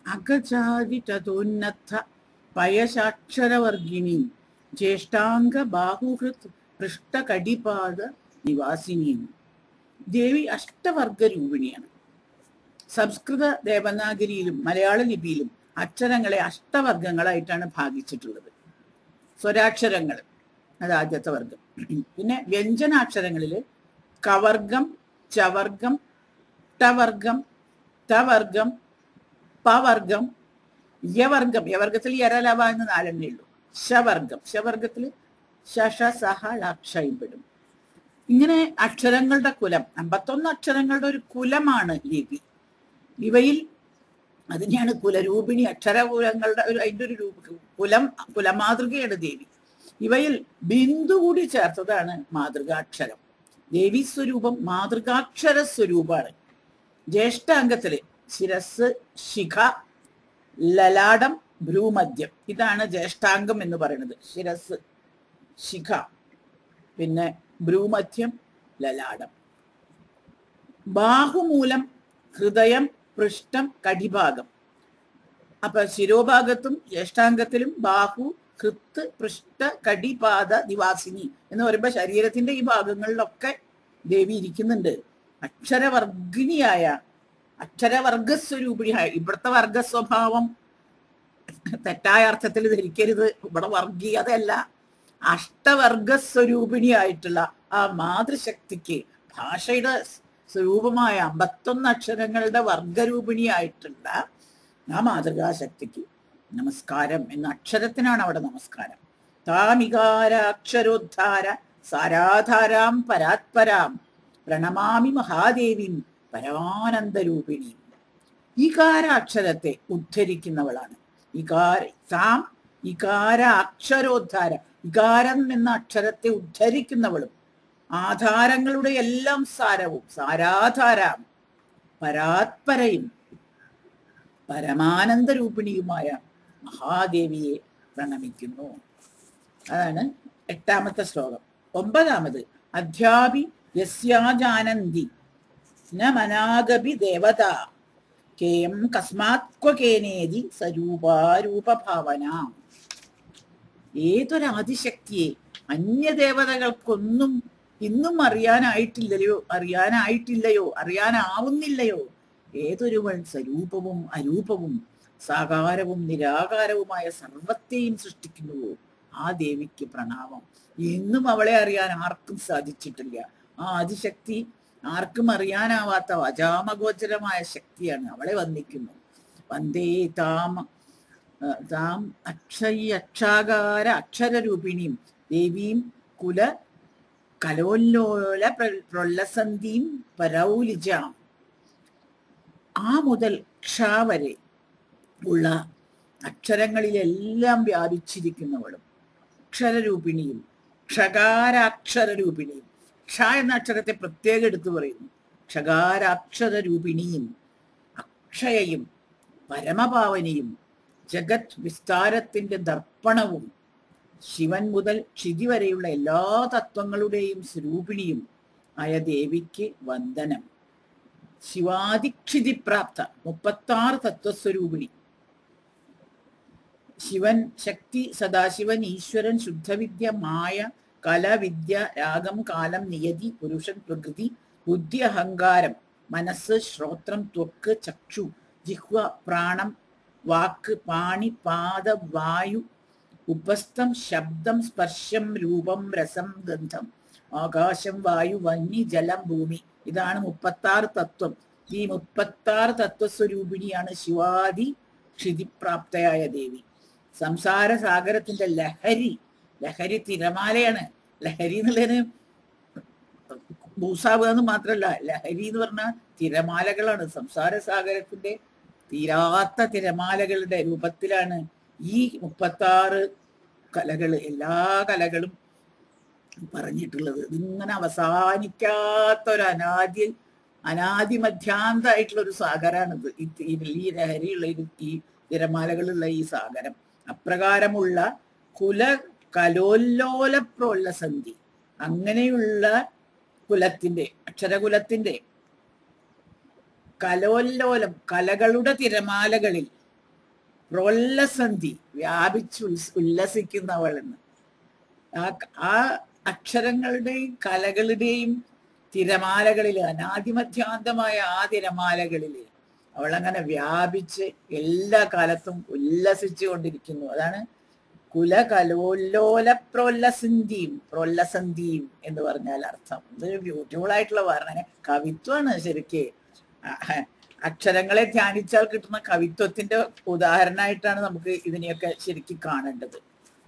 അഗജാതിതോന്നത്ത പയശാക്ഷരവർഗിണീം ജ്യേഷ്ഠാംഗ ബാഹുഹൃത് പൃഷ്ഠകടിപാദ നിവാസിനിയും ദേവി അഷ്ടവർഗ രൂപിണിയാണ് സംസ്കൃത ദേവനാഗരിയിലും മലയാള ലിപിയിലും അക്ഷരങ്ങളെ അഷ്ടവർഗങ്ങളായിട്ടാണ് ഭാഗിച്ചിട്ടുള്ളത് സ്വരാക്ഷരങ്ങൾ അത് ആദ്യത്തെ വർഗം പിന്നെ വ്യഞ്ജനാക്ഷരങ്ങളിൽ കവർഗം ചവർഗം ടവർഗം തവർഗം പവർഗം യവർഗം യവർഗത്തിൽ യരലവ എന്ന് നാലെണ്ണേ ഉള്ളൂ ശവർഗം ശവർഗത്തിൽ ശഷ സഹ ലക്ഷയും പെടും ഇങ്ങനെ അക്ഷരങ്ങളുടെ കുലം അമ്പത്തൊന്ന് അക്ഷരങ്ങളുടെ ഒരു കുലമാണ് ലിപി ഇവയിൽ അതിനെയാണ് കുലരൂപിണി അക്ഷരകുലങ്ങളുടെ ഒരു അതിൻ്റെ ഒരു രൂപ കുലം കുലമാതൃകയാണ് ദേവി ഇവയിൽ ബിന്ദു കൂടി ചേർത്തതാണ് മാതൃകാക്ഷരം ദേവി സ്വരൂപം മാതൃകാക്ഷര സ്വരൂപമാണ് ജ്യേഷ്ഠാംഗത്തില് ശിരസ് ശിഖ ലലാടം ഭ്രൂമധ്യം ഇതാണ് ജ്യേഷ്ഠാംഗം എന്ന് പറയുന്നത് ശിരസ് ശിഖ പിന്നെ ഭ്രൂമധ്യം ലലാടം ബാഹുമൂലം ഹൃദയം പൃഷ്ഠം കടിഭാഗം അപ്പൊ ശിരോഭാഗത്തും ജ്യേഷ്ഠാംഗത്തിലും ബാഹു ഹൃത്ത് പൃഷ്ഠ കടിപാദ നിവാസിനി എന്ന് പറയുമ്പോ ശരീരത്തിന്റെ ഈ ഭാഗങ്ങളിലൊക്കെ ദേവി ഇരിക്കുന്നുണ്ട് അക്ഷരവർഗിണിയായ അക്ഷരവർഗസ്വരൂപിണിയായ ഇവിടുത്തെ വർഗ സ്വഭാവം തെറ്റായ അർത്ഥത്തിൽ ധരിക്കരുത് ഇവിടെ വർഗീയതയല്ല അഷ്ടവർഗസ്വരൂപിണിയായിട്ടുള്ള ആ മാതൃശക്തിക്ക് ഭാഷയുടെ സ്വരൂപമായ അമ്പത്തൊന്ന് അക്ഷരങ്ങളുടെ വർഗരൂപിണിയായിട്ടുള്ള ആ മാതൃകാശക്തിക്ക് നമസ്കാരം എന്ന അക്ഷരത്തിനാണ് അവിടെ നമസ്കാരം താമികാര അക്ഷരോദ്ധാര സാരാധാരാം പരാത്പരാം പ്രണമാമി മഹാദേവിയും പരാനന്ദരൂപിണിയും ഇകാര അക്ഷരത്തെ ഉദ്ധരിക്കുന്നവളാണ് ഇകാര താം ഇകാര അക്ഷരോദ്ധാര ഇകാരം എന്ന അക്ഷരത്തെ ഉദ്ധരിക്കുന്നവളും ആധാരങ്ങളുടെ എല്ലാം സാരവും സാരാധാരാം പരാത്പരയും പരമാനന്ദ രൂപിണിയുമായ മഹാദേവിയെ പ്രണമിക്കുന്നു അതാണ് എട്ടാമത്തെ ശ്ലോകം ഒമ്പതാമത് അധ്യാപി യസ്യാജാനന്തി ന മനാഗപി ദേവത കേയം കസ്മാത്വകേനേതി സ്വരൂപാരൂപഭാവന ഏതൊരാദിശക്തിയെ അന്യദേവതകൾക്കൊന്നും ഇന്നും അറിയാനായിട്ടില്ലയോ അറിയാനായിട്ടില്ലയോ അറിയാനാവുന്നില്ലയോ ഏതൊരുവൻ സ്വരൂപവും അരൂപവും സാകാരവും നിരാകാരവുമായ സർവത്തെയും സൃഷ്ടിക്കുന്നുവോ ആ ദേവിക്ക് പ്രണാമം ഇന്നും അവളെ അറിയാൻ ആർക്കും സാധിച്ചിട്ടില്ല ആ ആദിശക്തി ആർക്കും അറിയാനാവാത്ത അജാമഗോചരമായ ശക്തിയാണ് അവളെ വന്ദിക്കുന്നു വന്ദേ താമ ആ, താം അക്ഷയി അക്ഷാകാര അക്ഷരരൂപിണിയും ദേവിയും കുല കലോല്ലോല പ്ര- പ്രൊല്ലസന്ധിയും പരൗലിജാം ആ മുതൽ ക്ഷ വരെ ഉള്ള അക്ഷരങ്ങളിലെല്ലാം വ്യാപിച്ചിരിക്കുന്നവളും അക്ഷരരൂപിണിയും ക്ഷകാരാക്ഷരരൂപിണിയും ക്ഷ എന്ന അക്ഷരത്തെ പ്രത്യേകം എടുത്തു പറയുന്നു ക്ഷകാരാക്ഷരരൂപിണിയും അക്ഷയയും പരമപാവനിയും ജഗത് വിസ്താരത്തിന്റെ ദർപ്പണവും ശിവൻ മുതൽ ക്ഷിതി വരെയുള്ള എല്ലാ തത്വങ്ങളുടെയും സ്വരൂപിണിയും ആയ ദേവിക്ക് വന്ദനം ശിവാദിക്ഷിതി പ്രാപ്ത മുപ്പത്താറ് തത്വസ്വരൂപിണി ശിവൻ ശക്തി സദാശിവൻ ഈശ്വരൻ ശുദ്ധവിദ്യ മായ കല വിദ്യ രാഗം കാലം നിയതി പുരുഷൻ പ്രകൃതി ബുദ്ധി അഹങ്കാരം മനസ്സ് ശ്രോത്രം ത്വക്ക് ചക്ഷു ജിഹ്വ പ്രാണം വാക്ക് പാണി പാദ വായു ഉപസ്ഥം ശബ്ദം സ്പർശം രൂപം രസം ഗന്ധം ആകാശം വായു വന്നി ജലം ഭൂമി ഇതാണ് മുപ്പത്താറ് തത്വം ഈ മുപ്പത്താറ് തത്വസ്വരൂപിണിയാണ് ശിവാദി ക്ഷിതിപ്രാപ്തയായ ദേവി സംസാര സാഗരത്തിന്റെ ലഹരി ലഹരി തിരമാലയാണ് ലഹരി എന്നുള്ളതിന് ഭൂസാവുക എന്ന് മാത്രമല്ല ലഹരി എന്ന് പറഞ്ഞാൽ തിരമാലകളാണ് സംസാര സാഗരത്തിന്റെ തീരാത്ത തിരമാലകളുടെ രൂപത്തിലാണ് ഈ മുപ്പത്താറ് കലകള് എല്ലാ കലകളും പറഞ്ഞിട്ടുള്ളത് ഇതിങ്ങനെ അവസാനിക്കാത്ത ഒരു അനാദി അനാദി മധ്യാന്തമായിട്ടുള്ള ഒരു സാഗരാണിത് ഈ തി- ഈ ലഹരിയുള്ള ഈ- ഈ തിരമാലകളുള്ള ഈ സാഗരം അപ്രകാരമുള്ള കുല കലോല്ലോല പ്രോല്ലസന്ധി അങ്ങനെയുള്ള കുലത്തിന്റെ അക്ഷരകുലത്തിന്റെ കലോല്ലോലം കലകളുടെ തിരമാലകളിൽ പ്രോല്ലസന്ധി വ്യാപിച്ച് ഉൽസ് ഉല്ലസിക്കുന്നവൾ എന്ന് ആ ആ അക്ഷരങ്ങളുടെയും കലകളുടെയും തിരമാലകളിൽ അനാദിമധ്യാന്തമായ ആ തിരമാലകളിൽ അവളങ്ങനെ വ്യാപിച്ച് എല്ലാ കാലത്തും ഉല്ലസിച്ചു കൊണ്ടിരിക്കുന്നു അതാണ് കുല കലോല്ലോല പ്രോല്ലസന്ധിയും പ്രോല്ലസന്ധിയും എന്ന് പറഞ്ഞാൽ അർത്ഥം ഇത് ബ്യൂട്ടിഫുൾ ആയിട്ടുള്ള വർണ്ണന കവിത്വമാണ് ശരിക്ക് അഹ് അക്ഷരങ്ങളെ ധ്യാനിച്ചാൽ കിട്ടുന്ന കവിത്വത്തിന്റെ ഉദാഹരണമായിട്ടാണ് നമുക്ക് ഇതിനെയൊക്കെ ശരിക്കും കാണേണ്ടത്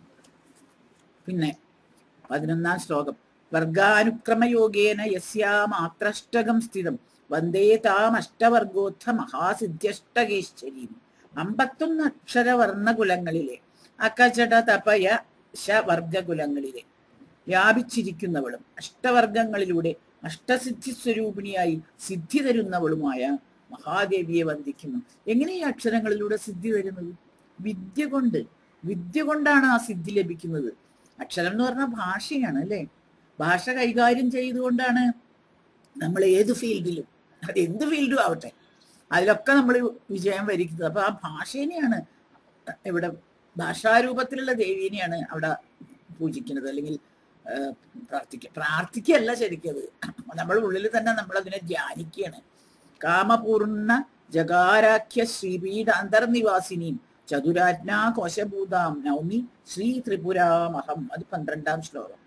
പിന്നെ പതിനൊന്നാം ശ്ലോകം വർഗാനുക്രമയോഗേന യസ്യാമാത്രഷ്ടകം സ്ഥിതം വന്ദേ താം അഷ്ടവർഗോത്ഥ മഹാസിദ്ധ്യഷ്ടകേശ്വരീം അമ്പത്തൊന്ന് അക്ഷരവർണ്ണകുലങ്ങളിലെ അകചട തപയ ശവർഗകുലങ്ങളിലെ വ്യാപിച്ചിരിക്കുന്നവളും അഷ്ടവർഗങ്ങളിലൂടെ അഷ്ടസിദ്ധി സ്വരൂപിണിയായി സിദ്ധി തരുന്നവളുമായ മഹാദേവിയെ വന്ദിക്കുന്നു എങ്ങനെ ഈ അക്ഷരങ്ങളിലൂടെ സിദ്ധി തരുന്നത് വിദ്യ കൊണ്ട് വിദ്യ കൊണ്ടാണ് ആ സിദ്ധി ലഭിക്കുന്നത് അക്ഷരം എന്ന് പറഞ്ഞാൽ ഭാഷയാണ് അല്ലേ ഭാഷ കൈകാര്യം ചെയ്തുകൊണ്ടാണ് നമ്മൾ ഏത് ഫീൽഡിലും അത് എന്ത് ഫീൽഡും ആവട്ടെ അതിലൊക്കെ നമ്മൾ വിജയം വരിക്കുന്നത് അപ്പൊ ആ ഭാഷേനെയാണ് ഇവിടെ ഭാഷാരൂപത്തിലുള്ള ദേവീനെയാണ് അവിടെ പൂജിക്കുന്നത് അല്ലെങ്കിൽ പ്രാർത്ഥിക്കുക പ്രാർത്ഥിക്കുകയല്ല ശരിക്കത് നമ്മുടെ ഉള്ളിൽ തന്നെ നമ്മൾ അതിനെ ധ്യാനിക്കുകയാണ് കാമപൂർണ ജഗാരാഖ്യ ശ്രീപീഠ അന്തർനിവാസിനിയും ചതുരാജ്ഞാ കോശഭൂതാം നൗമി ശ്രീ ത്രിപുരാമഹം അത് പന്ത്രണ്ടാം ശ്ലോകം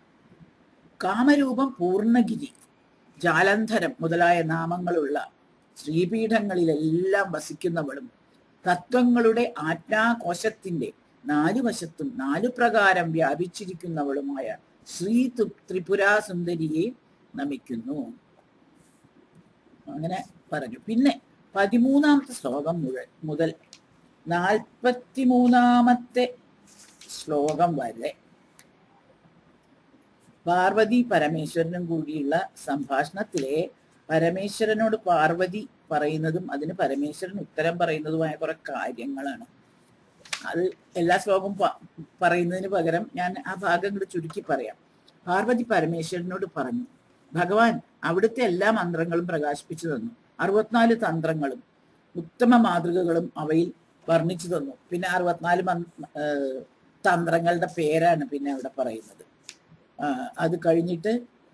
കാമരൂപം പൂർണ്ണഗിരി ജാലന്ധരം മുതലായ നാമങ്ങളുള്ള ശ്രീപീഠങ്ങളിലെല്ലാം വസിക്കുന്നവളും തത്വങ്ങളുടെ ആജ്ഞാകോശത്തിന്റെ നാലു വശത്തും നാലു പ്രകാരം വ്യാപിച്ചിരിക്കുന്നവളുമായ ശ്രീ ത്രിപുരാ സുന്ദരിയെ നമിക്കുന്നു അങ്ങനെ പറഞ്ഞു പിന്നെ പതിമൂന്നാമത്തെ ശ്ലോകം മുതൽ മുതൽ നാൽപ്പത്തിമൂന്നാമത്തെ ശ്ലോകം വരെ പാർവതി പരമേശ്വരനും കൂടിയുള്ള സംഭാഷണത്തിലെ പരമേശ്വരനോട് പാർവതി പറയുന്നതും അതിന് പരമേശ്വരൻ ഉത്തരം പറയുന്നതുമായ കുറെ കാര്യങ്ങളാണ് അത് എല്ലാ ശ്ലോകവും പറയുന്നതിന് പകരം ഞാൻ ആ ഭാഗം കൂടി ചുരുക്കി പറയാം പാർവതി പരമേശ്വരനോട് പറഞ്ഞു ഭഗവാൻ അവിടുത്തെ എല്ലാ മന്ത്രങ്ങളും പ്രകാശിപ്പിച്ചു തന്നു അറുപത്തിനാല് തന്ത്രങ്ങളും ഉത്തമ മാതൃകകളും അവയിൽ വർണ്ണിച്ചു തന്നു പിന്നെ അറുപത്തിനാല് തന്ത്രങ്ങളുടെ പേരാണ് പിന്നെ അവിടെ പറയുന്നത് അത് കഴിഞ്ഞിട്ട്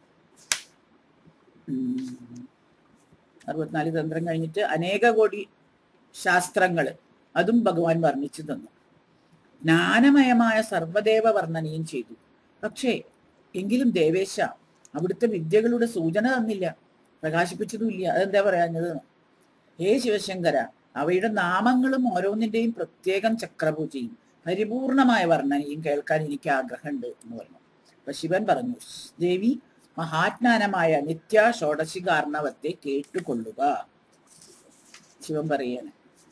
അറുപത്തിനാല് തന്ത്രം കഴിഞ്ഞിട്ട് അനേക കോടി ശാസ്ത്രങ്ങൾ അതും ഭഗവാൻ വർണ്ണിച്ചു തന്നു ജ്ഞാനമയമായ സർവദേവ വർണ്ണനയും ചെയ്തു പക്ഷേ എങ്കിലും ദേവേശ അവിടുത്തെ വിദ്യകളുടെ സൂചന തന്നില്ല പ്രകാശിപ്പിച്ചതുമില്ല അതെന്താ പറയാഞ്ഞത് ഹേ ശിവശങ്കര അവയുടെ നാമങ്ങളും ഓരോന്നിന്റെയും പ്രത്യേകം ചക്രപൂജയും പരിപൂർണമായ വർണ്ണനയും കേൾക്കാൻ എനിക്ക് ആഗ്രഹമുണ്ട് എന്ന് പറഞ്ഞു അപ്പൊ ശിവൻ പറഞ്ഞു ദേവി മഹാജ്ഞാനമായ നിത്യ ഷോഡശികാർണവത്തെ കേട്ടുകൊള്ളുക ശിവൻ പറയാണ്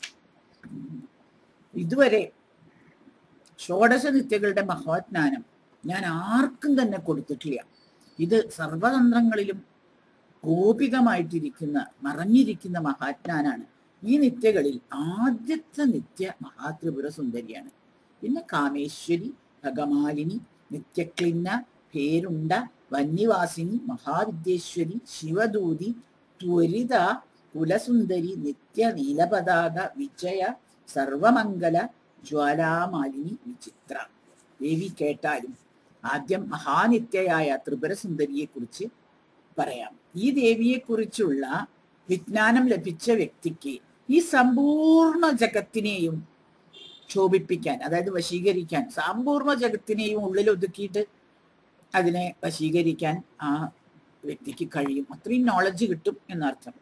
ഇതുവരെ ഷോഡശ നിത്യകളുടെ മഹാജ്ഞാനം ഞാൻ ആർക്കും തന്നെ കൊടുത്തിട്ടില്ല ഇത് സർവതന്ത്രങ്ങളിലും ഗോപികമായിട്ടിരിക്കുന്ന മറഞ്ഞിരിക്കുന്ന മഹാജ്ഞാനാണ് ഈ നിത്യകളിൽ ആദ്യത്തെ നിത്യ മഹാത്രിപുര സുന്ദരിയാണ് പിന്നെ കാമേശ്വരി ഭഗമാലിനി നിത്യക്ലിന്ന പേരുണ്ട വന്യവാസിനി മഹാവിദ്യേശ്വരി ശിവദൂതി ത്വരിത കുലസുന്ദരി നിത്യ നീലപതാക വിജയ സർവമംഗല ജ്വാലാമാലിനി വിചിത്ര ദേവി കേട്ടാലും ആദ്യം മഹാനിത്യയായ ത്രിപുരസുന്ദരിയെ കുറിച്ച് പറയാം ഈ ദേവിയെ കുറിച്ചുള്ള വിജ്ഞാനം ലഭിച്ച വ്യക്തിക്ക് ഈ സമ്പൂർണ്ണ ജഗത്തിനെയും ക്ഷോഭിപ്പിക്കാൻ അതായത് വശീകരിക്കാൻ സമ്പൂർണ്ണ ജഗത്തിനെയും ഉള്ളിൽ ഒതുക്കിയിട്ട് അതിനെ വശീകരിക്കാൻ ആ വ്യക്തിക്ക് കഴിയും അത്രയും നോളജ് കിട്ടും എന്നർത്ഥം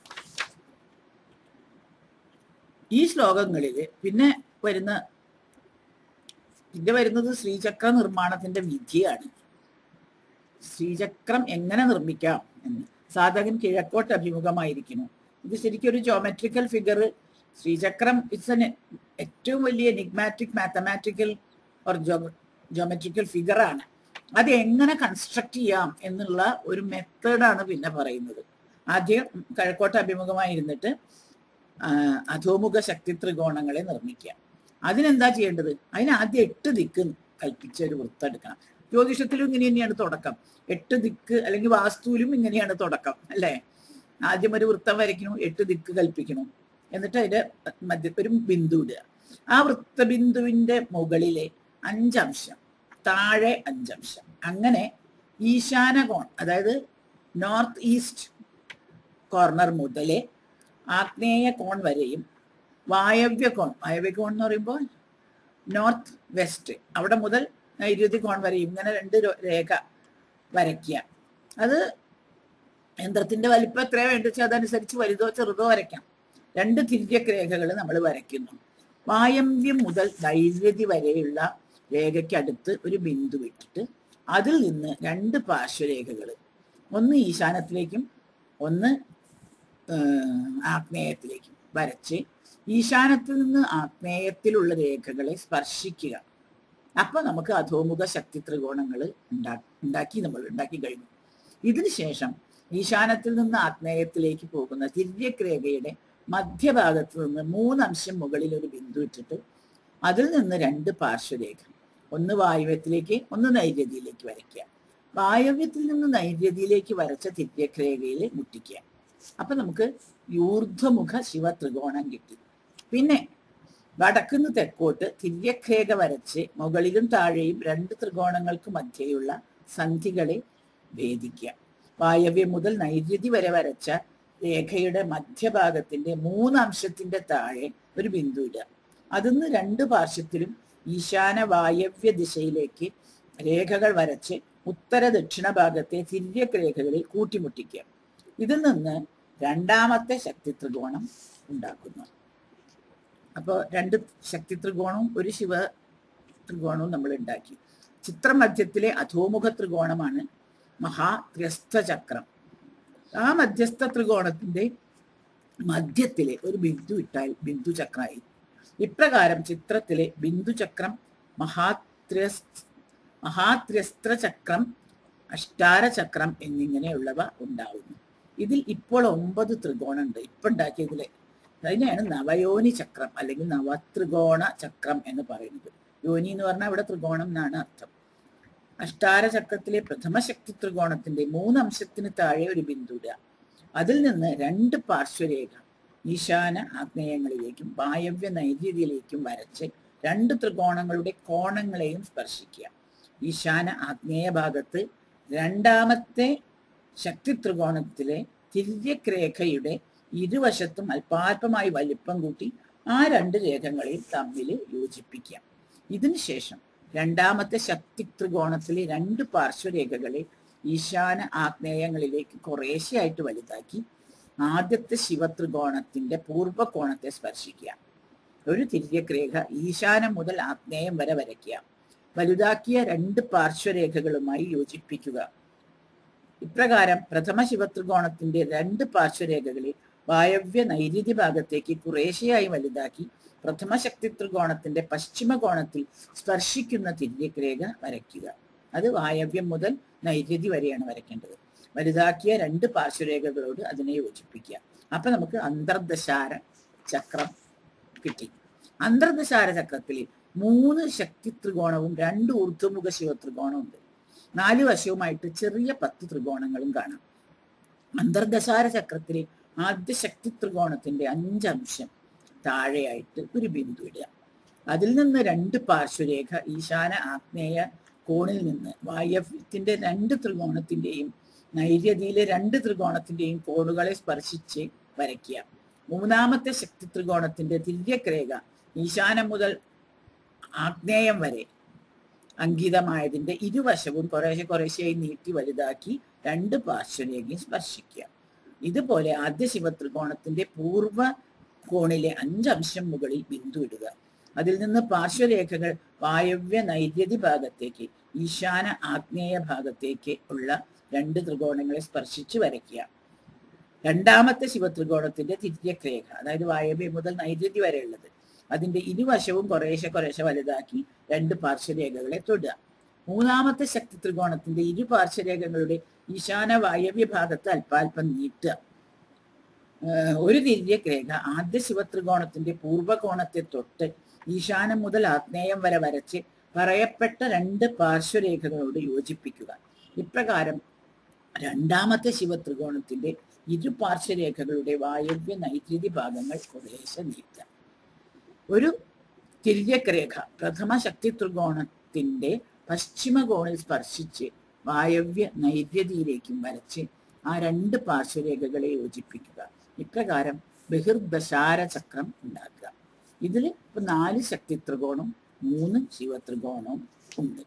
ഈ ശ്ലോകങ്ങളിൽ പിന്നെ വരുന്ന പിന്നെ വരുന്നത് ശ്രീചക്ര നിർമ്മാണത്തിന്റെ വിധിയാണ് ശ്രീചക്രം എങ്ങനെ നിർമ്മിക്കാം എന്ന് സാധകൻ കിഴക്കോട്ട് അഭിമുഖമായിരിക്കുന്നു ഇത് ശരിക്കും ഒരു geometrical figure Srichakram it's an ഏറ്റവും വലിയ enigmatic mathematical or geometrical figure ആണ് അത് എങ്ങനെ കൺസ്ട്രക്ട് ചെയ്യാം എന്നുള്ള ഒരു മെത്തേഡാണ് പിന്നെ പറയുന്നത് ആദ്യം കിഴക്കോട്ട് അഭിമുഖമായിരുന്നിട്ട് അധോമുഖ ശക്തി ത്രികോണങ്ങളെ നിർമ്മിക്കുക അതിനെന്താ ചെയ്യേണ്ടത് അതിന് ആദ്യം എട്ട് ദിക്ക് കൽപ്പിച്ച ഒരു വൃത്തം എടുക്കണം ജ്യോതിഷത്തിലും ഇങ്ങനെ തന്നെയാണ് തുടക്കം എട്ട് ദിക്ക് അല്ലെങ്കിൽ വാസ്തുവിലും ഇങ്ങനെയാണ് തുടക്കം അല്ലേ ആദ്യം ഒരു വൃത്തം വരയ്ക്കണു എട്ട് ദിക്ക് കൽപ്പിക്കണം എന്നിട്ട് അതിന്റെ മധ്യ ഒരു ബിന്ദു ഇടുക ആ വൃത്തബിന്ദുവിന്റെ മുകളിലെ അഞ്ചംശം താഴെ അഞ്ചംശം അങ്ങനെ ഈശാന കോൺ അതായത് നോർത്ത് ഈസ്റ്റ് കോർണർ മുതലേ ആഗ്നേയ കോൺ വരെയും വായവ്യ കോൺ വായവ്യ കോൺ എന്ന് പറയുമ്പോൾ നോർത്ത് വെസ്റ്റ് അവിടെ മുതൽ നൈരുതി കോൺ വരെയും ഇങ്ങനെ രണ്ട് രോ- രേഖ വരയ്ക്കുക അത് യന്ത്രത്തിന്റെ വലിപ്പം എത്രയോ വേണ്ട വെച്ചാൽ അതനുസരിച്ച് വലുതോ ചെറുതോ വരയ്ക്കാം രണ്ട് തിര്യക്ക് രേഖകൾ നമ്മൾ വരയ്ക്കുന്നു വായവ്യം മുതൽ നൈര്യതി വരെയുള്ള രേഖയ്ക്കടുത്ത് ഒരു ബിന്ദു ഇട്ടിട്ട് അതിൽ നിന്ന് രണ്ട് പാർശ്വരേഖകൾ ഒന്ന് ഈശാനത്തിലേക്കും ഒന്ന് ഏഹ്, ആഗ്നേയത്തിലേക്കും വരച്ച് ഈശാനത്തിൽ നിന്ന് ആഗ്നേയത്തിലുള്ള രേഖകളെ സ്പർശിക്കുക അപ്പൊ നമുക്ക് അധോമുഖ ശക്തി ത്രികോണങ്ങൾ ഉണ്ടാക്കി നമ്മൾ ഉണ്ടാക്കി കഴിഞ്ഞു ഇതിന് ശേഷം ഈശാനത്തിൽ നിന്ന് ആഗ്നേയത്തിലേക്ക് പോകുന്ന തിര്യക് രേഖയുടെ മധ്യഭാഗത്ത് നിന്ന് മൂന്നംശം മുകളിൽ ഒരു ബിന്ദു ഇട്ടിട്ട് അതിൽ നിന്ന് രണ്ട് പാർശ്വരേഖ ഒന്ന് വായുവ്യത്തിലേക്ക് ഒന്ന് നൈര്യതിയിലേക്ക് വരയ്ക്കുക വായവ്യത്തിൽ നിന്ന് നൈര്യതിയിലേക്ക് വരച്ച തിര്യക് രേഖയിൽ മുട്ടിക്കുക അപ്പൊ നമുക്ക് യൂർധ്വമുഖ ശിവ ത്രികോണം കിട്ടി പിന്നെ വടക്കുന്ന് തെക്കോട്ട് തിര്യക് രേഖ വരച്ച് മുകളിലും താഴെയും രണ്ട് ത്രികോണങ്ങൾക്ക് മധ്യയുള്ള സന്ധികളെ ഭേദിക്കുക വായവ്യം മുതൽ നൈര്യതി വരെ വരച്ച രേഖയുടെ മധ്യഭാഗത്തിന്റെ മൂന്നംശത്തിന്റെ താഴെ ഒരു ബിന്ദു ഇടുക അതിന്ന് രണ്ട് പാർശ്വത്തിലും ഈശാന വായവ്യ ദിശയിലേക്ക് രേഖകൾ വരച്ച് ഉത്തര ദക്ഷിണ ഭാഗത്തെ തിര്യക് രേഖകളിൽ കൂട്ടിമുട്ടിക്കുക ഇതിൽ നിന്ന് രണ്ടാമത്തെ ശക്തി ത്രികോണം ഉണ്ടാക്കുന്നു അപ്പോൾ രണ്ട് ശക്തി ത്രികോണവും ഒരു ശിവ ത്രികോണവും നമ്മൾ ഉണ്ടാക്കി ചിത്രമധ്യത്തിലെ അധോമുഖ ത്രികോണമാണ് മഹാത്രസ്ത ചക്രം ആ മധ്യസ്ഥ ത്രികോണത്തിന്റെ മധ്യത്തിലെ ഒരു ബിന്ദു ഇട്ടാൽ ബിന്ദു ചക്രമായി ഇപ്രകാരം ചിത്രത്തിലെ ബിന്ദു ചക്രം മഹാത്രസ് മഹാത്രസ്ത്ര ചക്രം അഷ്ടാരചക്രം എന്നിങ്ങനെയുള്ളവ ഉണ്ടാവുന്നു ഇതിൽ ഇപ്പോൾ ഒമ്പത് ത്രികോണുണ്ട് ഇപ്പൊ ഉണ്ടാക്കിയതിലെ അതിനെയാണ് നവയോനി ചക്രം അല്ലെങ്കിൽ നവത്രികോണ ചക്രം എന്ന് പറയുന്നത് യോനി എന്ന് പറഞ്ഞാൽ ഇവിടെ ത്രികോണം എന്നാണ് അർത്ഥം അഷ്ടാരചക്രത്തിലെ പ്രഥമ ശക്തി ത്രികോണത്തിന്റെ മൂന്നംശത്തിന് താഴെ ഒരു ബിന്ദു ഇടുക അതിൽ നിന്ന് രണ്ട് പാർശ്വരേഖ ഈശാന ആഗ്നേയങ്ങളിലേക്കും വായവ്യ നൈര്യതിയിലേക്കും വരച്ച് രണ്ട് ത്രികോണങ്ങളുടെ കോണങ്ങളെയും സ്പർശിക്കുക ഈശാന ആഗ്നേയ ഭാഗത്ത് രണ്ടാമത്തെ ശക്തി ത്രികോണത്തിലെ തിര്യക് രേഖയുടെ ഇരുവശത്തും അല്പാൽപമായി വലിപ്പം കൂട്ടി ആ രണ്ട് രേഖകളെയും തമ്മിൽ യോജിപ്പിക്കാം ഇതിനുശേഷം രണ്ടാമത്തെ ശക്തി ത്രികോണത്തിലെ രണ്ട് പാർശ്വരേഖകളെ ഈശാന ആഗ്നേയങ്ങളിലേക്ക് കുറേശ്ശെയായിട്ട് വലുതാക്കി ആദ്യത്തെ ശിവത്രികോണത്തിന്റെ പൂർവ്വകോണത്തെ സ്പർശിക്കുക ഒരു തിര്യക് രേഖ ഈശാനം മുതൽ ആഗ്നേയം വരെ വരയ്ക്കുക വലുതാക്കിയ രണ്ട് പാർശ്വരേഖകളുമായി യോജിപ്പിക്കുക ഇപ്രകാരം പ്രഥമ ശിവത്രികോണത്തിന്റെ രണ്ട് പാർശ്വരേഖകളെ വായവ്യ നൈരുതി ഭാഗത്തേക്ക് കുറേശ്ശെയായി വലുതാക്കി പ്രഥമ ശക്തി ത്രികോണത്തിന്റെ പശ്ചിമ കോണത്തിൽ സ്പർശിക്കുന്ന തിര്യക് രേഖ വരയ്ക്കുക അത് വായവ്യം മുതൽ നൈരുതി വരെയാണ് വരയ്ക്കേണ്ടത് വലുതാക്കിയ രണ്ട് പാർശ്വരേഖകളോട് അതിനെ യോജിപ്പിക്കുക അപ്പൊ നമുക്ക് അന്തർദശാര ചക്രം കിട്ടി അന്തർദശാര ചക്രത്തിൽ മൂന്ന് ശക്തി ത്രികോണവും രണ്ട് ഊർധ്വമുഖ ശിവത്രികോണവും ഉണ്ട് നാല് വശവുമായിട്ട് ചെറിയ പത്ത് ത്രികോണങ്ങളും കാണാം അന്തർദശാര ചക്രത്തിലെ ആദ്യ ശക്തി ത്രികോണത്തിന്റെ അഞ്ചംശം താഴെയായിട്ട് ഒരു ബിന്ദു ഇടുക അതിൽ നിന്ന് രണ്ട് പാർശ്വരേഖ ഈശാന ആഗ്നേയ കോണിൽ നിന്ന് വായവ്യത്തിന്റെ രണ്ട് ത്രികോണത്തിന്റെയും നൈര്യതിയിലെ രണ്ട് ത്രികോണത്തിന്റെയും കോണുകളെ സ്പർശിച്ച് വരയ്ക്കുക മൂന്നാമത്തെ ശക്തി ത്രികോണത്തിന്റെ തിര്യക് രേഖ ഈശാനം മുതൽ ആഗ്നേയം വരെ അങ്കിതമായതിന്റെ ഇരുവശവും കുറേശ്ശെ കുറേശ്ശെയായി നീട്ടി വലുതാക്കി രണ്ട് പാർശ്വരേഖയും സ്പർശിക്കുക ഇതുപോലെ ആദ്യ ശിവത്രികോണത്തിന്റെ പൂർവ്വ കോണിലെ അഞ്ചംശം മുകളിൽ ബിന്ദു ഇടുക അതിൽ നിന്ന് പാർശ്വരേഖകൾ വായവ്യ നൈര്യതി ഭാഗത്തേക്ക് ഈശാന ആഗ്നേയ ഭാഗത്തേക്ക് ഉള്ള രണ്ട് ത്രികോണങ്ങളെ സ്പർശിച്ച് വരയ്ക്കുക രണ്ടാമത്തെ ശിവത്രികോണത്തിന്റെ തിര്യക് രേഖ അതായത് വായവ്യ മുതൽ നൈര്യതി വരെയുള്ളത് അതിന്റെ ഇരുവശവും കുറേശ്ശെ കുറേശ്ശെ വലുതാക്കി രണ്ട് പാർശ്വരേഖകളെ തൊടുക മൂന്നാമത്തെ ശക്തി ത്രികോണത്തിന്റെ ഇരു പാർശ്വരേഖകളുടെ ഈശാന വായവ്യ ഭാഗത്ത് അല്പാൽപ്പം നീട്ടുക ഏഹ് ഒരു തിര്യക് രേഖ ആദ്യ ശിവത്രികോണത്തിന്റെ പൂർവ്വകോണത്തെ തൊട്ട് ഈശാനം മുതൽ ആഗ്നേയം വരെ വരച്ച് പറയപ്പെട്ട രണ്ട് പാർശ്വരേഖകളോട് യോജിപ്പിക്കുക ഇപ്രകാരം രണ്ടാമത്തെ ശിവത്രികോണത്തിന്റെ ഇരു പാർശ്വരേഖകളുടെ വായവ്യ നൈത്യതി ഭാഗങ്ങൾ കുറേശ്ശെ നീക്കുക ഒരു തിര്യക്രേഖ പ്രഥമ ശക്തി ത്രികോണത്തിന്റെ പശ്ചിമ കോണിൽ സ്പർശിച്ച് വായവ്യ നൈര്യതിയിലേക്കും വരച്ച് ആ രണ്ട് പാർശ്വരേഖകളെ യോജിപ്പിക്കുക ഇപ്രകാരം ബഹിർദശാര ചക്രം ഉണ്ടാക്കുക ഇതിൽ ഇപ്പൊ നാല് ശക്തി ത്രികോണവും മൂന്ന് ശിവത്രികോണവും ഉണ്ട്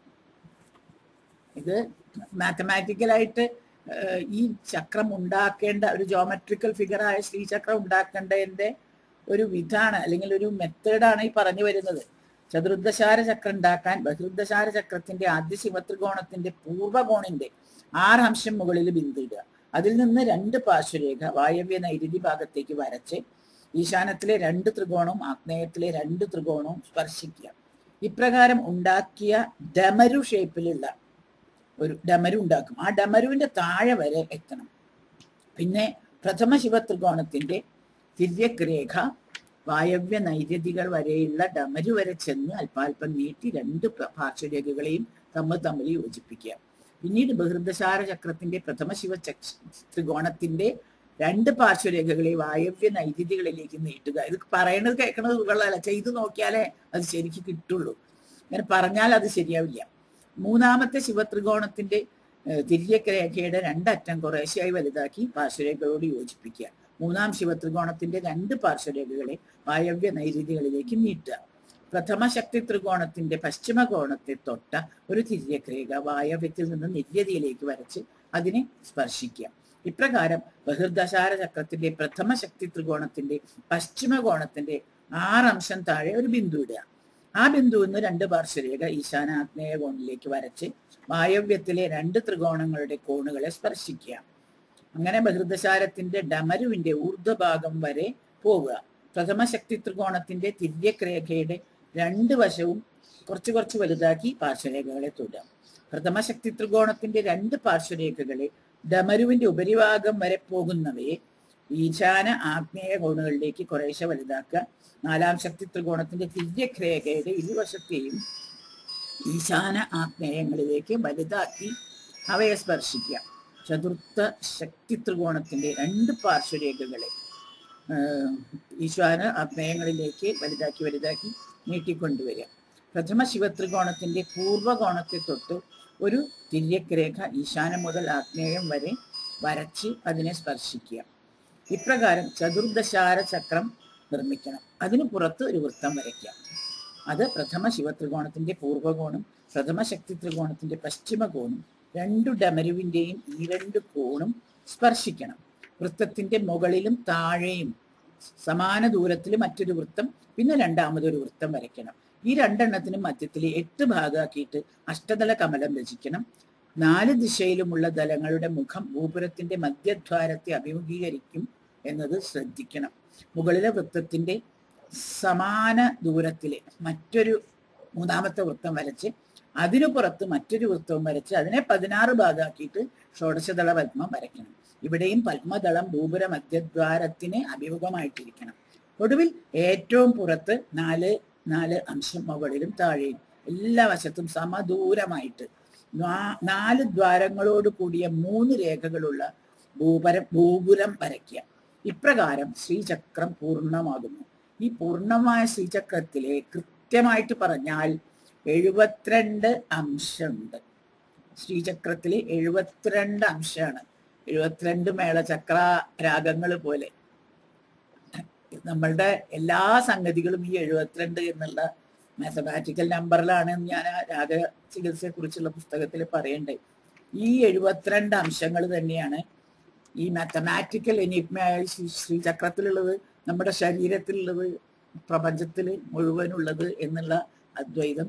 ഇത് മാത്തമാറ്റിക്കലായിട്ട് ഈ ചക്രം ഉണ്ടാക്കേണ്ട ഒരു ജോമെട്രിക്കൽ ഫിഗറായ ശ്രീചക്രം ഉണ്ടാക്കേണ്ടതിന്റെ ഒരു വിധാണ് അല്ലെങ്കിൽ ഒരു മെത്തേഡാണ് ഈ പറഞ്ഞു വരുന്നത് ചതുർദശാര ചക്രം ഉണ്ടാക്കാൻ ബഹിർദശാര ചക്രത്തിന്റെ ആദ്യ ശിവത്രികോണത്തിന്റെ പൂർവകോണിന്റെ ആറ് അംശം മുകളിൽ ബിന്ദിടുക അതിൽ നിന്ന് രണ്ട് പാർശ്വരേഖ വായവ്യ നൈരുതി ഭാഗത്തേക്ക് വരച്ച് ഈശാനത്തിലെ രണ്ട് ത്രികോണവും ആഗ്നേയത്തിലെ രണ്ട് ത്രികോണവും സ്പർശിക്കുക ഇപ്രകാരം ഉണ്ടാക്കിയ ഡമരു ഷേപ്പിലുള്ള ഒരു ഡമരു ഉണ്ടാക്കും ആ ഡമരുവിന്റെ താഴെ വരെ എത്തണം പിന്നെ പ്രഥമ ശിവത്രികോണത്തിന്റെ തിര്യക്രേഖ വായവ്യ നൈര്യതികൾ വരെയുള്ള ഡമരു വരെ ചെന്ന് അല്പാൽപ്പം നീട്ടി രണ്ട് പാർശ്വരേഖകളെയും തമ്മിൽ തമ്മിൽ യോജിപ്പിക്കുക പിന്നീട് ബഹിർദശാര ചക്രത്തിന്റെ പ്രഥമ ശിവ ത്രികോണത്തിന്റെ രണ്ട് പാർശ്വരേഖകളെ വായവ്യ നൈര്യതികളിലേക്ക് നീട്ടുക ഇത് പറയണത് കേൾക്കണത് സുഖമുള്ളതല്ല ചെയ്തു നോക്കിയാലേ അത് ശരിക്ക് കിട്ടുള്ളൂ അങ്ങനെ പറഞ്ഞാൽ അത് ശരിയാവില്ല മൂന്നാമത്തെ ശിവത്രികോണത്തിന്റെ തിര്യരേഖയുടെ രണ്ടറ്റം കുറേശ്ശായി വലുതാക്കി പാർശ്വരേഖകളോട് യോജിപ്പിക്കുക മൂന്നാം ശിവത്രികോണത്തിന്റെ രണ്ട് പാർശ്വരേഖകളെ വായവ്യ നൈരുതികളിലേക്ക് നീട്ടുക പ്രഥമ ശക്തി ത്രികോണത്തിന്റെ പശ്ചിമ കോണത്തെ തൊട്ട ഒരു തിര്യക്രേഖ വായവ്യത്തിൽ നിന്ന് നിര്യതിയിലേക്ക് വരച്ച് അതിനെ സ്പർശിക്കുക ഇപ്രകാരം ബഹിർദശാര ചക്രത്തിന്റെ പ്രഥമ ശക്തി ത്രികോണത്തിന്റെ പശ്ചിമ കോണത്തിന്റെ ആറംശം താഴെ ഒരു ബിന്ദു ഇടുക ആ ബിന്ദുവിൽ നിന്ന് രണ്ട് പാർശ്വരേഖ ഈശാനാഗ്നേയ കോണിലേക്ക് വരച്ച് വായവ്യത്തിലെ രണ്ട് ത്രികോണങ്ങളുടെ കോണുകളെ സ്പർശിക്കുക അങ്ങനെ ബഹിർദശാരത്തിന്റെ ഡമരുവിന്റെ ഊർധ്വഭാഗം വരെ പോവുക പ്രഥമ ശക്തി ത്രികോണത്തിന്റെ തിര്യക്രേഖയുടെ രണ്ട് വശവും കുറച്ച് കുറച്ച് വലുതാക്കി പാർശ്വരേഖകളെ തൊടുക പ്രഥമ ശക്തി ത്രികോണത്തിന്റെ രണ്ട് പാർശ്വരേഖകളെ ഡമരുവിന്റെ ഉപരിഭാഗം വരെ പോകുന്നവയെ ഈശാന ആഗ്നേയ കോണുകളിലേക്ക് കുറേശ്ശെ വലുതാക്കുക നാലാം ശക്തി ത്രികോണത്തിന്റെ തിര്യക്രേഖയുടെ ഇരുവശത്തെയും ഈശാന ആഗ്നേയങ്ങളിലേക്ക് വലുതാക്കി അവയെ സ്പർശിക്കുക ചതുർത്ഥ ശക്തി ത്രികോണത്തിന്റെ രണ്ട് പാർശ്വരേഖകളെ ഈശ്വാന ആഗ്നേയങ്ങളിലേക്ക് വലുതാക്കി വലുതാക്കി നീട്ടിക്കൊണ്ടുവരിക പ്രഥമ ശിവത്രികോണത്തിന്റെ പൂർവകോണത്തെ തൊട്ട് ഒരു തിര്യക്രേഖ ഈശാനം മുതൽ ആഗ്നേയം വരെ വരച്ച് അതിനെ സ്പർശിക്കുക ഇപ്രകാരം ചതുർദശാര ചക്രം നിർമ്മിക്കണം അതിനു പുറത്ത് ഒരു വൃത്തം വരയ്ക്കാം അത് പ്രഥമ ശിവത്രികോണത്തിന്റെ പൂർവകോണും പ്രഥമ ശക്തി ത്രികോണത്തിന്റെ പശ്ചിമ കോണും രണ്ടു ഡമരുവിന്റെയും ഈ രണ്ട് കോണും സ്പർശിക്കണം വൃത്തത്തിന്റെ മുകളിലും താഴെയും സമാന ദൂരത്തിൽ മറ്റൊരു വൃത്തം പിന്നെ രണ്ടാമതൊരു വൃത്തം വരയ്ക്കണം ഈ രണ്ടെണ്ണത്തിനും മധ്യത്തിൽ എട്ട് ഭാഗമാക്കിയിട്ട് അഷ്ടദള കമലം രചിക്കണം നാല് ദിശയിലുമുള്ള ദലങ്ങളുടെ മുഖം ഗോപുരത്തിന്റെ മധ്യദ്വാരത്തെ അഭിമുഖീകരിക്കും എന്നത് ശ്രദ്ധിക്കണം മുകളിലെ വൃത്തത്തിന്റെ സമാന ദൂരത്തിലെ മറ്റൊരു മൂന്നാമത്തെ വൃത്തം വരച്ച് അതിനു പുറത്ത് മറ്റൊരു വൃത്തവും വരച്ച് അതിനെ പതിനാറ് ഭാഗമാക്കിയിട്ട് ഷോഡശദള പത്മം വരയ്ക്കണം ഇവിടെയും പത്മദളം ഭൂപുര മധ്യദ്വാരത്തിന് അഭിമുഖമായിട്ടിരിക്കണം ഒടുവിൽ ഏറ്റവും പുറത്ത് നാല് നാല് അംശം മുകളിലും താഴെയും എല്ലാ വശത്തും സമദൂരമായിട്ട് നാല് ദ്വാരങ്ങളോട് കൂടിയ മൂന്ന് രേഖകളുള്ള ഭൂപരം ഭൂപുരം വരയ്ക്കുക ഇപ്രകാരം ശ്രീചക്രം പൂർണ്ണമാകുന്നു ഈ പൂർണ്ണമായ ശ്രീചക്രത്തിലെ കൃത്യമായിട്ട് പറഞ്ഞാൽ എഴുപത്തിരണ്ട് അംശമുണ്ട് ശ്രീചക്രത്തിൽ എഴുപത്തിരണ്ട് അംശമാണ് എഴുപത്തിരണ്ട് മേളചക്ര രാഗങ്ങൾ പോലെ നമ്മളുടെ എല്ലാ സംഗതികളും ഈ എഴുപത്തിരണ്ട് എന്നുള്ള മാത്തമാറ്റിക്കൽ നമ്പറിലാണ് ഞാൻ ആ രാഗ ചികിത്സയെ കുറിച്ചുള്ള പുസ്തകത്തിൽ പറയണ്ടേ ഈ എഴുപത്തിരണ്ട് അംശങ്ങൾ തന്നെയാണ് ഈ മാത്തമാറ്റിക്കൽ എനിഗ്മയായ ശ്രീചക്രത്തിലുള്ളത് നമ്മുടെ ശരീരത്തിലുള്ളത് പ്രപഞ്ചത്തിൽ മുഴുവനുള്ളത് എന്നുള്ള അദ്വൈതം